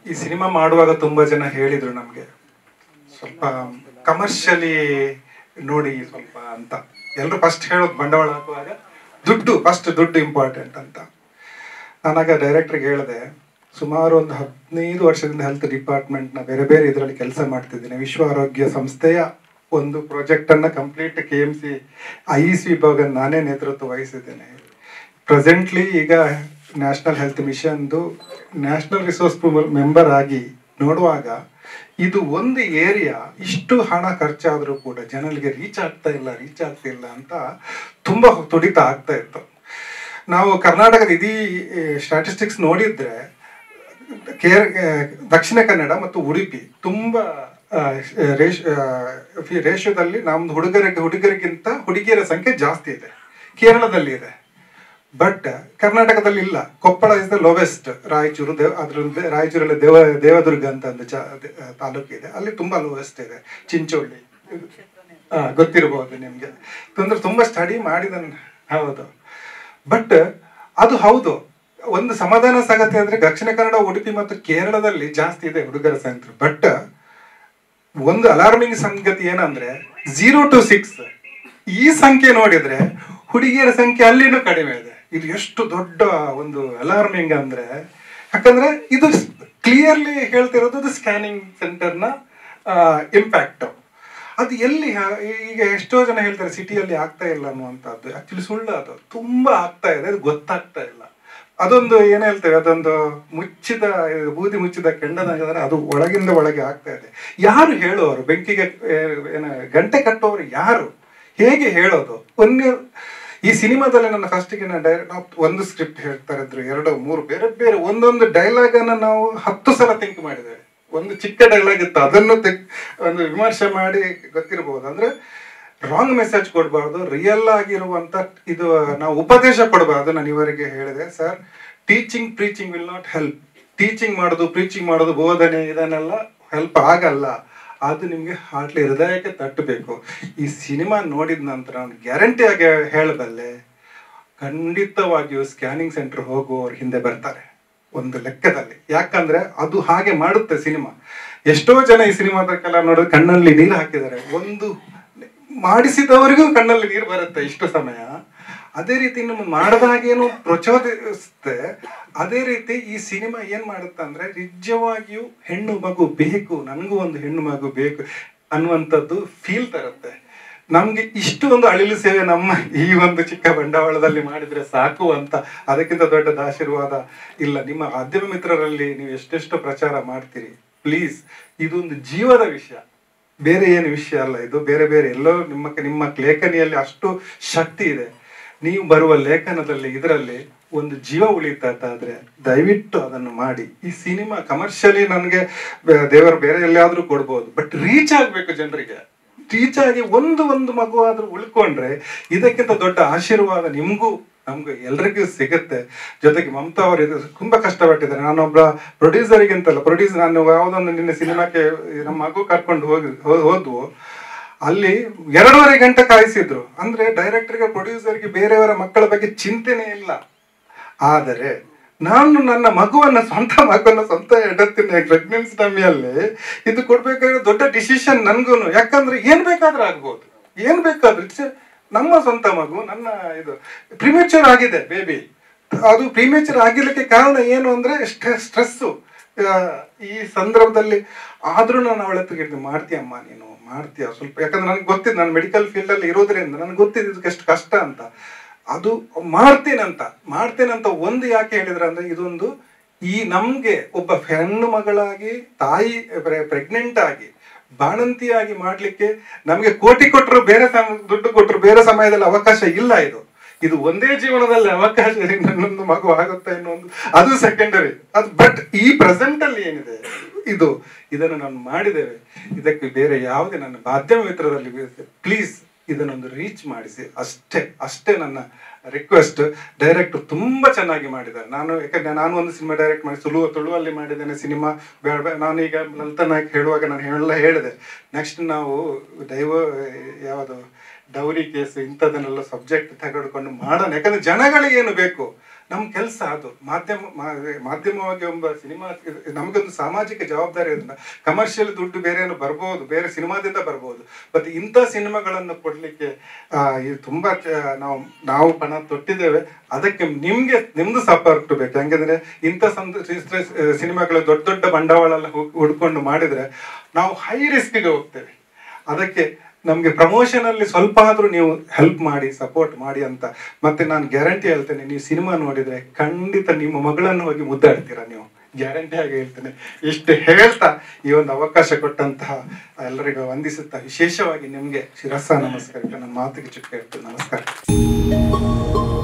ಈ ಸಿನಿಮಾ ಮಾಡುವಾಗ ತುಂಬಾ ಜನ ಹೇಳಿದ್ರು ನಮ್ಗೆ ಸ್ವಲ್ಪ ಕಮರ್ಷಿಯಲಿ ನೋಡಿ ಸ್ವಲ್ಪ ಅಂತ ಎಲ್ಲರೂ ಫಸ್ಟ್ ಹೇಳೋದು ಬಂಡವಾಳ ಹಾಕುವಾಗ ದುಡ್ಡು ಫಸ್ಟ್ ದುಡ್ಡು ಇಂಪಾರ್ಟೆಂಟ್ ಅಂತ ನಾನಾಗ ಡೈರೆಕ್ಟ್ರಿಗೆ ಹೇಳಿದೆ ಸುಮಾರು ಒಂದು ಹದಿನೈದು ವರ್ಷದಿಂದ ಹೆಲ್ತ್ ಡಿಪಾರ್ಟ್ಮೆಂಟ್ನ ಬೇರೆ ಬೇರೆ ಇದರಲ್ಲಿ ಕೆಲಸ ಮಾಡ್ತಿದ್ದೇನೆ ವಿಶ್ವ ಆರೋಗ್ಯ ಸಂಸ್ಥೆಯ ಒಂದು ಪ್ರಾಜೆಕ್ಟ್ ಅನ್ನ complete K M C I C ವಿಭಾಗ ನಾನೇ ನೇತೃತ್ವ ವಹಿಸಿದ್ದೇನೆ ಪ್ರೆಸೆಂಟ್ಲಿ ಈಗ ನ್ಯಾಷನಲ್ ಹೆಲ್ತ್ ಮಿಷನ್ದು ನ್ಯಾಷನಲ್ ರಿಸೋರ್ಸ್ ಮೆಂಬರ್ ಆಗಿ ನೋಡುವಾಗ ಇದು ಒಂದು ಏರಿಯಾ ಇಷ್ಟು ಹಣ ಖರ್ಚಾದರೂ ಕೂಡ ಜನರಿಗೆ ರೀಚ್ ಆಗ್ತಾ ಇಲ್ಲ ರೀಚ್ ಆಗ್ತಿಲ್ಲ ಅಂತ ತುಂಬಾ ತುಡಿತ ಆಗ್ತಾ ಇತ್ತು ನಾವು ಕರ್ನಾಟಕದ ಇಡೀ ಸ್ಟ್ಯಾಟಿಸ್ಟಿಕ್ಸ್ ನೋಡಿದ್ರೆ ಕೇರ್ ದಕ್ಷಿಣ ಕನ್ನಡ ಮತ್ತು ಉಡುಪಿ ತುಂಬಾ ಆ, ರೇಷ್ ರೇಷ್ಯೋದಲ್ಲಿ ನಮ್ದು ಹುಡುಗರಿಗೆ ಹುಡುಗರಿಗಿಂತ ಹುಡುಗಿಯರ ಸಂಖ್ಯೆ ಜಾಸ್ತಿ ಇದೆ ಕೇರಳದಲ್ಲಿ ಇದೆ ಬಟ್ ಕರ್ನಾಟಕದಲ್ಲಿ ಇಲ್ಲ Koppal is the lowest Raichur ದೇವ ಅದ್ರಲ್ಲಿ ರಾಯಚೂರಲ್ಲಿ ದೇವ ದೇವದುರ್ಗ ಅಂತ ಒಂದು ಚ ದೆ- ತಾಲೂಕು ಇದೆ ಅಲ್ಲಿ ತುಂಬಾ ಲೋವೆಸ್ಟ್ ಇದೆ ಚಿಂಚೋಳಿ ಆ, ಗೊತ್ತಿರಬಹುದು ನಿಮ್ಗೆ ಅಂದ್ರೆ ತುಂಬಾ ಸ್ಟಡಿ ಮಾಡಿದ ಹೌದು ಬಟ್ ಅದು ಹೌದು ಒಂದು ಸಮಾಧಾನ ಸಂಗತಿ ಅಂದ್ರೆ ದಕ್ಷಿಣ ಕನ್ನಡ ಉಡುಪಿ ಮತ್ತು ಕೇರಳದಲ್ಲಿ ಜಾಸ್ತಿ ಇದೆ ಹುಡುಗರ ಸಂಖ್ಯೆ ಬಟ್ ಒಂದು ಅಲಾರ್ಮಿಂಗ್ ಸಂಗತಿ ಏನಂದ್ರೆ ಝೀರೋ ಟು ಸಿಕ್ಸ್ ಈ ಸಂಖ್ಯೆ ನೋಡಿದ್ರೆ ಹುಡುಗಿಯರ ಸಂಖ್ಯೆ ಅಲ್ಲಿನೂ ಕಡಿಮೆ ಇದೆ ಇದು ಎಷ್ಟು ದೊಡ್ಡ ಒಂದು ಅಲಾರ್ಮಿಂಗ್ ಅಂದ್ರೆ ಯಾಕಂದ್ರೆ ಇದು ಕ್ಲಿಯರ್ಲಿ ಹೇಳ್ತಿರೋದು ಸ್ಕ್ಯಾನಿಂಗ್ ಸೆಂಟರ್ನ ಇಂಪ್ಯಾಕ್ಟ್ ಅದು ಎಲ್ಲಿ ಹ- ಈಗ ಎಷ್ಟೋ ಜನ ಹೇಳ್ತಾರೆ ಸಿಟಿಯಲ್ಲಿ ಆಗ್ತಾ ಇಲ್ಲ ಅನ್ನುವಂಥದ್ದು ಆಕ್ಚುಲಿ ಸುಳ್ಳು ಅದು ತುಂಬಾ ಆಗ್ತಾ ಇದೆ ಅದು ಗೊತ್ತಾಗ್ತಾ ಇಲ್ಲ ಅದೊಂದು ಏನ್ ಹೇಳ್ತೇವೆ ಅದೊಂದು ಮುಚ್ಚಿದ ಇದು ಬೂದಿ ಮುಚ್ಚಿದ ಕೆಂಡನಾಗಿದ್ರೆ ಅದು ಒಳಗಿಂದ ಒಳಗೆ ಆಗ್ತಾ ಇದೆ ಯಾರು ಹೇಳೋರು ಬೆಂಕಿಗೆ ಏ, ಏನ ಗಂಟೆ ಕಟ್ಟೋರು ಯಾರು ಹೇಗೆ ಹೇಳೋದು ಒಂದು ಈ ಸಿನಿಮಾದಲ್ಲಿ ನನ್ನ ಫಸ್ಟಿಗೆ ನಾನು ಡೈರೆಕ್ಟ್ ನಾವು ಒಂದು ಸ್ಕ್ರಿಪ್ಟ್ ಹೇಳ್ತಾ ಇದ್ರು ಎರಡು ಮೂರು ಬೇರೆ ಬೇರೆ ಒಂದೊಂದು ಡೈಲಾಗ್ ಅನ್ನ ನಾವು ಹತ್ತು ಸಲ ಥಿಂಕ್ ಮಾಡಿದ್ದೇವೆ ಒಂದು ಚಿಕ್ಕ ಡೈಲಾಗ್ ಇತ್ತು ಅದನ್ನು ತೆಗ್- ಒಂದು ವಿಮರ್ಶೆ ಮಾಡಿ ಗೊತ್ತಿರಬಹುದು ಅಂದ್ರೆ ರಾಂಗ್ ಮೆಸೇಜ್ ಕೊಡಬಾರ್ದು ರಿಯಲ್ ಆಗಿರುವಂತ ಇದು ನಾವು ಉಪದೇಶ ಕೊಡಬಾರ್ದು ನಾನು ಇವರಿಗೆ ಹೇಳಿದೆ sir teaching preaching will not help teaching ಮಾಡೋದು ಪ್ರೀಚಿಂಗ್ ಮಾಡೋದು ಬೋಧನೆ ಇದನ್ನೆಲ್ಲ ಹೆಲ್ಪ್ ಆಗಲ್ಲ ಅದು ನಿಮಗೆ ಹಾಟ್ಲಿ ಹೃದಯಕ್ಕೆ ತಟ್ಟಬೇಕು ಈ ಸಿನಿಮಾ ನೋಡಿದ ನಂತರ ನಾನು ಗ್ಯಾರಂಟಿಯಾಗಿ ಹೇಳಬಲ್ಲೆ ಖಂಡಿತವಾಗಿಯೂ ಸ್ಕ್ಯಾನಿಂಗ್ ಸೆಂಟರ್ ಹೋಗುವವರು ಹಿಂದೆ ಬರ್ತಾರೆ ಒಂದು ಲೆಕ್ಕದಲ್ಲಿ ಯಾಕಂದ್ರೆ ಅದು ಹಾಗೆ ಮಾಡುತ್ತೆ ಸಿನಿಮಾ ಎಷ್ಟೋ ಜನ ಈ ಸಿನಿಮಾದಕ್ಕೆಲ್ಲ ನೋಡಿದ್ರೆ ಕಣ್ಣಲ್ಲಿ ನೀರು ಹಾಕಿದ್ದಾರೆ ಒಂದು ಮಾಡಿಸಿದವರಿಗೂ ಕಣ್ಣಲ್ಲಿ ನೀರು ಬರುತ್ತೆ ಇಷ್ಟು ಸಮಯ ಅದೇ ರೀತಿ ನಮ್ಮ ಮಾಡದಾಗೇನು ಪ್ರಚೋದಿಸುತ್ತೆ ಅದೇ ರೀತಿ ಈ ಸಿನಿಮಾ ಏನ್ ಮಾಡುತ್ತೆ ಅಂದ್ರೆ ನಿಜವಾಗಿಯೂ ಹೆಣ್ಣು ಮಗು ಬೇಕು ನನಗೂ ಒಂದು ಹೆಣ್ಣು ಮಗು ಬೇಕು ಅನ್ನುವಂಥದ್ದು ಫೀಲ್ ತರುತ್ತೆ ನಮ್ಗೆ ಇಷ್ಟು ಒಂದು ಅಳಿಲು ಸೇವೆ ನಮ್ಮ ಈ ಒಂದು ಚಿಕ್ಕ ಬಂಡವಾಳದಲ್ಲಿ ಮಾಡಿದ್ರೆ ಸಾಕು ಅಂತ ಅದಕ್ಕಿಂತ ದೊಡ್ಡದ ಆಶೀರ್ವಾದ ಇಲ್ಲ ನಿಮ್ಮ ಮಾಧ್ಯಮ ಮಿತ್ರರಲ್ಲಿ ನೀವು ಎಷ್ಟೆಷ್ಟು ಪ್ರಚಾರ ಮಾಡ್ತೀರಿ ಪ್ಲೀಸ್ ಇದೊಂದು ಜೀವದ ವಿಷಯ ಬೇರೆ ಏನು ವಿಷಯ ಅಲ್ಲ ಇದು ಬೇರೆ ಬೇರೆ ಎಲ್ಲೋ ನಿಮ್ಮ ನಿಮ್ಮ ಲೇಖನಿಯಲ್ಲಿ ಅಷ್ಟು ಶಕ್ತಿ ಇದೆ ನೀವು ಬರುವ ಲೇಖನದಲ್ಲಿ ಇದರಲ್ಲಿ ಒಂದು ಜೀವ ಉಳಿತಾದ್ರೆ ದಯವಿಟ್ಟು ಅದನ್ನು ಮಾಡಿ ಈ ಸಿನಿಮಾ ಕಮರ್ಷಿಯಲಿ ನನಗೆ ದೇವರು ಬೇರೆ ಎಲ್ಲಿಯಾದ್ರೂ ಕೊಡ್ಬೋದು ಬಟ್ ರೀಚ್ ಆಗ್ಬೇಕು ಜನರಿಗೆ ರೀಚ್ ಆಗಿ ಒಂದು ಒಂದು ಮಗು ಆದ್ರೂ ಉಳ್ಕೊಂಡ್ರೆ ಇದಕ್ಕಿಂತ ದೊಡ್ಡ ಆಶೀರ್ವಾದ ನಿಮ್ಗೂ ನಮ್ಗೂ ಎಲ್ರಿಗೂ ಸಿಗುತ್ತೆ ಜೊತೆಗೆ ಮಮತಾ ಅವರು ಇದು ತುಂಬಾ ಕಷ್ಟಪಟ್ಟಿದ್ದಾರೆ ನಾನೊಬ್ಬ ಪ್ರೊಡ್ಯೂಸರಿಗಿಂತಲ್ಲ ಪ್ರೊಡ್ಯೂಸ್ ನಾನು ಯಾವುದೊಂದು ನಿನ್ನೆ ಸಿನಿಮಾಕ್ಕೆ ನಮ್ಮ ಮಗು ಕರ್ಕೊಂಡು ಹೋಗಿ ಹೋ- ಹೋದ್ವು ಅಲ್ಲಿ ಎರಡೂವರೆ ಗಂಟೆ ಕಾಯಿಸಿದ್ರು ಅಂದ್ರೆ ಡೈರೆಕ್ಟರ್ಗೆ ಪ್ರೊಡ್ಯೂಸರ್ಗೆ ಬೇರೆಯವರ ಮಕ್ಕಳ ಬಗ್ಗೆ ಚಿಂತೆನೇ ಇಲ್ಲ ಆದರೆ ನಾನು ನನ್ನ ಮಗುವನ್ನ ಸ್ವಂತ ಮಗುವನ್ನ ಸ್ವಂತ ಹೆಂಡತಿನ ಪ್ರೆಗ್ನೆನ್ಸಿ ಟೈಮಿಯಲ್ಲಿ ಇದು ಕೊಡ್ಬೇಕಾದ್ರೆ ದೊಡ್ಡ ಡಿಸಿಷನ್ ನನ್ಗೂನು ಯಾಕಂದ್ರೆ ಏನ್ ಬೇಕಾದ್ರೂ ಆಗ್ಬೋದು ಏನ್ ಬೇಕಾದ್ರೂ ಇಟ್ಸ್ ನಮ್ಮ ಸ್ವಂತ ಮಗು ನನ್ನ ಇದು ಪ್ರಿಮೇಚರ್ ಆಗಿದೆ ಬೇಬಿ ಅದು ಪ್ರಿಮೇಚರ್ ಆಗಿರ್ಲಿಕ್ಕೆ ಕಾರಣ ಏನು ಅಂದ್ರೆ ಸ್ಟ್ರೆಸ್ಸು ಈ ಸಂದರ್ಭದಲ್ಲಿ ಆದ್ರೂ ನಾನು ಅವಳ ಹತ್ರ ಹೇಳಿದೆ ಮಾಡ್ತೀಯಮ್ಮ ನೀನು ಮಾಡ್ತೀಯ ಸ್ವಲ್ಪ ಯಾಕಂದ್ರೆ ನನಗೆ ಗೊತ್ತಿದ್ದು ನಾನು ಮೆಡಿಕಲ್ ಫೀಲ್ಡ್ ಅಲ್ಲಿ ಇರೋದ್ರಿಂದ ನನಗೆ ಗೊತ್ತಿದ್ದು ಇದಕ್ಕೆ ಎಷ್ಟು ಕಷ್ಟ ಅಂತ ಅದು ಮಾಡ್ತೇನಂತ ಮಾಡ್ತೇನಂತ ಒಂದು ಯಾಕೆ ಹೇಳಿದ್ರೆ ಅಂದ್ರೆ ಇದೊಂದು ಈ ನಮ್ಗೆ ಒಬ್ಬ ಹೆಣ್ಣು ಮಗಳಾಗಿ ತಾಯಿ ಪ್ರೆಗ್ನೆಂಟ್ ಆಗಿ ಬಾಣಂತಿಯಾಗಿ ಮಾಡ್ಲಿಕ್ಕೆ ನಮ್ಗೆ ಕೋಟಿ ಕೊಟ್ಟರು ಬೇರೆ ಸಮ- ದುಡ್ಡು ಕೊಟ್ಟರು ಬೇರೆ ಸಮಯದಲ್ಲಿ ಅವಕಾಶ ಇಲ್ಲ ಇದು ಇದು ಒಂದೇ ಜೀವನದಲ್ಲಿ ಅವಕಾಶ ಇದೆ, ನನ್ನೊಂದು ಮಗು ಆಗುತ್ತೆ ಅನ್ನೋ ಒಂದು ಅದು ಸೆಕೆಂಡರಿ ಅದು ಬಟ್ ಈ ಪ್ರೆಸೆಂಟ್ ಅಲ್ಲಿ ಏನಿದೆ ಇದು ಇದನ್ನು ನಾವು ಮಾಡಿದ್ದೇವೆ ಇದಕ್ಕೆ ಬೇರೆ ಯಾವುದೇ ನನ್ನ ಮಾಧ್ಯಮ ಮಿತ್ರರಲ್ಲಿ ಪ್ಲೀಸ್ ಇದನ್ನೊಂದು ರೀಚ್ ಮಾಡಿಸಿ ಅಷ್ಟೇ ಅಷ್ಟೇ ನನ್ನ ರಿಕ್ವೆಸ್ಟ್ ಡೈರೆಕ್ಟರ್ ತುಂಬಾ ಚೆನ್ನಾಗಿ ಮಾಡಿದ್ದಾರೆ ನಾನು ಯಾಕಂದ್ರೆ ನಾನು ಒಂದು ಸಿನಿಮಾ ಡೈರೆಕ್ಟ್ ಮಾಡಿ ಸುಳುವ ತುಳುವಲ್ಲಿ ಮಾಡಿದ್ದೇನೆ ಸಿನಿಮಾ ಬೇಡ ಬೇಡ ನಾನು ಈಗ ಲಲಿತ ನಾಯಕ್ ಹೇಳುವಾಗ ನಾನು ಎಲ್ಲ ಹೇಳಿದೆ ನೆಕ್ಸ್ಟ್ ನಾವು ದೈವ ಯಾವುದು ಡೌರಿ ಕೇಸ್ ಇಂಥದನ್ನೆಲ್ಲ ಸಬ್ಜೆಕ್ಟ್ ತೆಗೆದುಕೊಂಡು ಮಾಡೋಣ ಯಾಕಂದ್ರೆ ಜನಗಳಿಗೆ ಏನು ಬೇಕು ನಮ್ಮ ಕೆಲಸ ಅದು ಮಾಧ್ಯಮ ಮಾ- ಮಾಧ್ಯಮವಾಗಿ ಒಬ್ಬ ಸಿನಿಮಾ ನಮಗೊಂದು ಸಾಮಾಜಿಕ ಜವಾಬ್ದಾರಿ ಇರೋದ್ರಿಂದ ಕಮರ್ಷಿಯಲ್ ದುಡ್ಡು ಬೇರೆ ಏನೋ ಬರ್ಬೋದು ಬೇರೆ ಸಿನಿಮಾದಿಂದ ಬರ್ಬೋದು ಬಟ್ ಇಂಥ ಸಿನಿಮಾಗಳನ್ನು ಕೊಡಲಿಕ್ಕೆ ಇದು ತುಂಬ ಚ- ನಾವು ನಾವು ಪಣ ತೊಟ್ಟಿದ್ದೇವೆ ಅದಕ್ಕೆ ನಿಮಗೆ ನಿಮ್ದು ಸಪೋರ್ಟ್ ಬೇಕು ಯಾಕೆಂದ್ರೆ ಇಂಥ ಸಂದ ಸಿನಿಮಾಗಳು ದೊಡ್ಡ ದೊಡ್ಡ ಬಂಡವಾಳ ಎಲ್ಲ ಹುಡ್- ಹುಡ್ಕೊಂಡು ಮಾಡಿದ್ರೆ ನಾವು ಹೈ ರಿಸ್ಕ್ಗೆ ಹೋಗ್ತೇವೆ ಅದಕ್ಕೆ ನಮಗೆ ಪ್ರಮೋಷನ್ ಅಲ್ಲಿ ಸ್ವಲ್ಪ ಆದ್ರೂ ನೀವು ಹೆಲ್ಪ್ ಮಾಡಿ ಸಪೋರ್ಟ್ ಮಾಡಿ ಅಂತ ಮತ್ತೆ ನಾನು ಗ್ಯಾರಂಟಿ ಹೇಳ್ತೇನೆ ನೀವು ಸಿನಿಮಾ ನೋಡಿದ್ರೆ ಖಂಡಿತ ನಿಮ್ಮ ಮಗಳನ್ನು ಹೋಗಿ ಮುದ್ದಾಡ್ತೀರಾ ನೀವು ಗ್ಯಾರಂಟಿ ಆಗಿ ಹೇಳ್ತೇನೆ ಇಷ್ಟು ಹೇಳ್ತಾ ಈ ಒಂದು ಅವಕಾಶ ಕೊಟ್ಟಂತಹ ಎಲ್ಲರಿಗೂ ವಂದಿಸುತ್ತಾ ವಿಶೇಷವಾಗಿ ನಿಮಗೆ ಶಿರಸ್ಸ ನಮಸ್ಕಾರ ನನ್ನ ಮಾತಿಗೆ ಚುಕ್ಕ ಇರ್ತೇನೆ ನಮಸ್ಕಾರ